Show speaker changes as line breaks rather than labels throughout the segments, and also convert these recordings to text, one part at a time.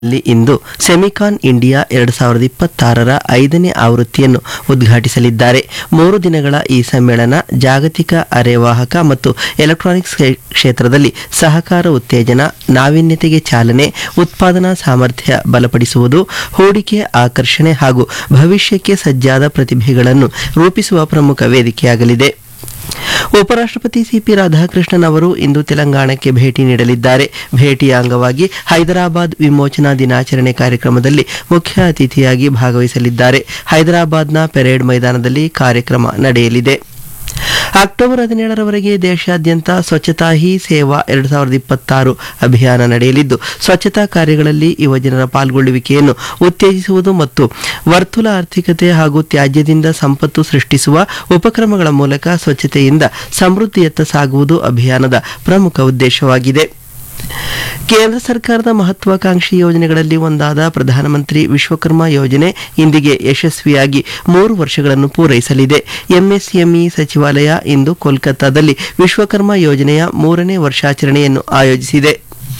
ಲ್ಲಿ ಇಂದು Semicon India ಎರಡು ಸಾವಿರದ ಇಪ್ಪತ್ತಾರರ ಐದನೇ ಆವೃತ್ತಿಯನ್ನು ಉದ್ಘಾಟಿಸಲಿದ್ದಾರೆ ಮೂರು ದಿನಗಳ ಈ ಸಮ್ಮೇಳನ ಜಾಗತಿಕ ಅರೆವಾಹಕ ಮತ್ತು ಎಲೆಕ್ಟ್ರಾನಿಕ್ಸ್ ಕ್ಷೇ- ಕ್ಷೇತ್ರದಲ್ಲಿ ಸಹಕಾರ ಉತ್ತೇಜನ ನಾವೀನ್ಯತೆಗೆ ಚಾಲನೆ ಉತ್ಪಾದನಾ ಸಾಮರ್ಥ್ಯ ಬಲಪಡಿಸುವುದು ಹೂಡಿಕೆ ಆಕರ್ಷಣೆ ಹಾಗೂ ಭವಿಷ್ಯಕ್ಕೆ ಸಜ್ಜಾದ ಪ್ರತಿಭೆಗಳನ್ನು ರೂಪಿಸುವ ಪ್ರಮುಖ ವೇದಿಕೆಯಾಗಲಿದೆ ಉಪರಾಷ್ಟ್ರಪತಿ ಸಿಪಿ ರಾಧಾಕೃಷ್ಣನ್ ಅವರು ಇಂದು ತೆಲಂಗಾಣಕ್ಕೆ ಭೇಟಿ ನೀಡಲಿದ್ದಾರೆ ಭೇಟಿಯ ಅಂಗವಾಗಿ ಹೈದರಾಬಾದ್ ವಿಮೋಚನಾ ದಿನಾಚರಣೆ ಕಾರ್ಯಕ್ರಮದಲ್ಲಿ ಮುಖ್ಯ ಅತಿಥಿಯಾಗಿ ಭಾಗವಹಿಸಲಿದ್ದಾರೆ ಹೈದರಾಬಾದ್ನ ಪೆರೇಡ್ ಮೈದಾನದಲ್ಲಿ ಕಾರ್ಯಕ್ರಮ ನಡೆಯಲಿದೆ ಅಕ್ಟೋಬರ್ ಹದಿನೇಳರವರೆಗೆ ದೇಶಾದ್ಯಂತ ಸ್ವಚ್ಛತಾ ಹಿ ಸೇವಾ ಎರಡು ಸಾವಿರದ ಇಪ್ಪತ್ತಾರು ಅಭಿಯಾನ ನಡೆಯಲಿದ್ದು ಸ್ವಚ್ಛತಾ ಕಾರ್ಯಗಳಲ್ಲಿ ಯುವಜನರ ಪಾಲ್ಗೊಳ್ಳುವಿಕೆಯನ್ನು ಉತ್ತೇಜಿಸುವುದು ಮತ್ತು ವರ್ತುಲ ಆರ್ಥಿಕತೆ ಹಾಗೂ ತ್ಯಾಜ್ಯದಿಂದ ಸಂಪತ್ತು ಸೃಷ್ಟಿಸುವ ಉಪಕ್ರಮಗಳ ಮೂಲಕ ಸ್ವಚ್ಛತೆಯಿಂದ ಸಮೃದ್ಧಿಯತ್ತ ಸಾಗುವುದು ಅಭಿಯಾನದ ಪ್ರಮುಖ ಉದ್ದೇಶವಾಗಿದೆ ಕೇಂದ್ರ ಸರ್ಕಾರದ ಮಹತ್ವಾಕಾಂಕ್ಷಿ ಯೋಜನೆಗಳಲ್ಲಿ ಒಂದಾದ ಪ್ರಧಾನಮಂತ್ರಿ ವಿಶ್ವಕರ್ಮ ಯೋಜನೆ ಇಂದಿಗೆ ಯಶಸ್ವಿಯಾಗಿ ಮೂರು ವರ್ಷಗಳನ್ನು ಪೂರೈಸಲಿದೆ ಎಂಎಸ್ಎಂಇ ಸಚಿವಾಲಯ ಇಂದು ಕೋಲ್ಕತ್ತಾದಲ್ಲಿ ವಿಶ್ವಕರ್ಮ ಯೋಜನೆಯ ಮೂರನೇ ವರ್ಷಾಚರಣೆಯನ್ನು ಆಯೋಜಿಸಿದೆ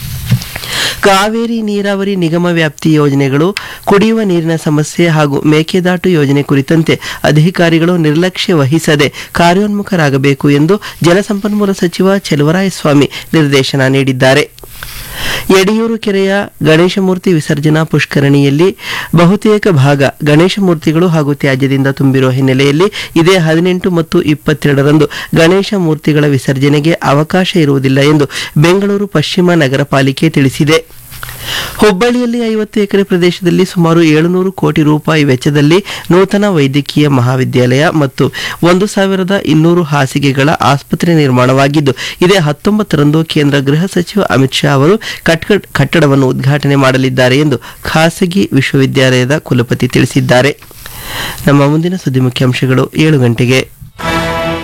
ಕಾವೇರಿ ನೀರಾವರಿ ನಿಗಮ ವ್ಯಾಪ್ತಿ ಯೋಜನೆಗಳು ಕುಡಿಯುವ ನೀರಿನ ಸಮಸ್ಯೆ ಹಾಗೂ ಮೇಕೆದಾಟು ಯೋಜನೆ ಕುರಿತಂತೆ ಅಧಿಕಾರಿಗಳು ನಿರ್ಲಕ್ಷ್ಯ ವಹಿಸದೆ ಕಾರ್ಯೋನ್ಮುಖರಾಗಬೇಕು ಎಂದು ಜಲಸಂಪನ್ಮೂಲ ಸಚಿವ ಚೆಲುವರಾಯಸ್ವಾಮಿ ನಿರ್ದೇಶನ ನೀಡಿದ್ದಾರೆ ಯಡಿಯೂರು ಕೆರೆಯ ಗಣೇಶ ಮೂರ್ತಿ ವಿಸರ್ಜನಾ ಪುಷ್ಕರಣಿಯಲ್ಲಿ ಬಹುತೇಕ ಭಾಗ ಗಣೇಶ ಮೂರ್ತಿಗಳು ಹಾಗೂ ತ್ಯಾಜ್ಯದಿಂದ ತುಂಬಿರುವ ಹಿನ್ನೆಲೆಯಲ್ಲಿ ಇದೇ ಹದಿನೆಂಟು ಮತ್ತು ಇಪ್ಪತ್ತೆರಡರಂದು ಗಣೇಶ ಮೂರ್ತಿಗಳ ವಿಸರ್ಜನೆಗೆ ಅವಕಾಶ ಇರುವುದಿಲ್ಲ ಎಂದು ಬೆಂಗಳೂರು ಪಶ್ಚಿಮ ನಗರ ಪಾಲಿಕೆ ತಿಳಿಸಿದೆ ಹುಬ್ಬಳ್ಳಿಯಲ್ಲಿ ಐವತ್ತು ಎಕರೆ ಪ್ರದೇಶದಲ್ಲಿ ಸುಮಾರು ಏಳುನೂರು ಕೋಟಿ ರೂಪಾಯಿ ವೆಚ್ಚದಲ್ಲಿ ನೂತನ ವೈದ್ಯಕೀಯ ಮಹಾವಿದ್ಯಾಲಯ ಮತ್ತು ಒಂದು ಸಾವಿರದ ಇನ್ನೂರು ಹಾಸಿಗೆಗಳ ಆಸ್ಪತ್ರೆ ನಿರ್ಮಾಣವಾಗಿದ್ದು ಇದೇ ಹತ್ತೊಂಬತ್ತರಂದು ಕೇಂದ್ರ ಗೃಹ ಸಚಿವ ಅಮಿತ್ ಶಾ ಅವರು ಕಟ್ಟ- ಕಟ್ಟಡವನ್ನು ಉದ್ಘಾಟನೆ ಮಾಡಲಿದ್ದಾರೆ ಎಂದು ಖಾಸಗಿ ವಿಶ್ವವಿದ್ಯಾಲಯದ ಕುಲಪತಿ ತಿಳಿಸಿದ್ದಾರೆ ನಮ್ಮ ಮುಂದಿನ ಸುದ್ದಿ ಮುಖ್ಯಾಂಶಗಳು ಏಳು ಗಂಟೆಗೆ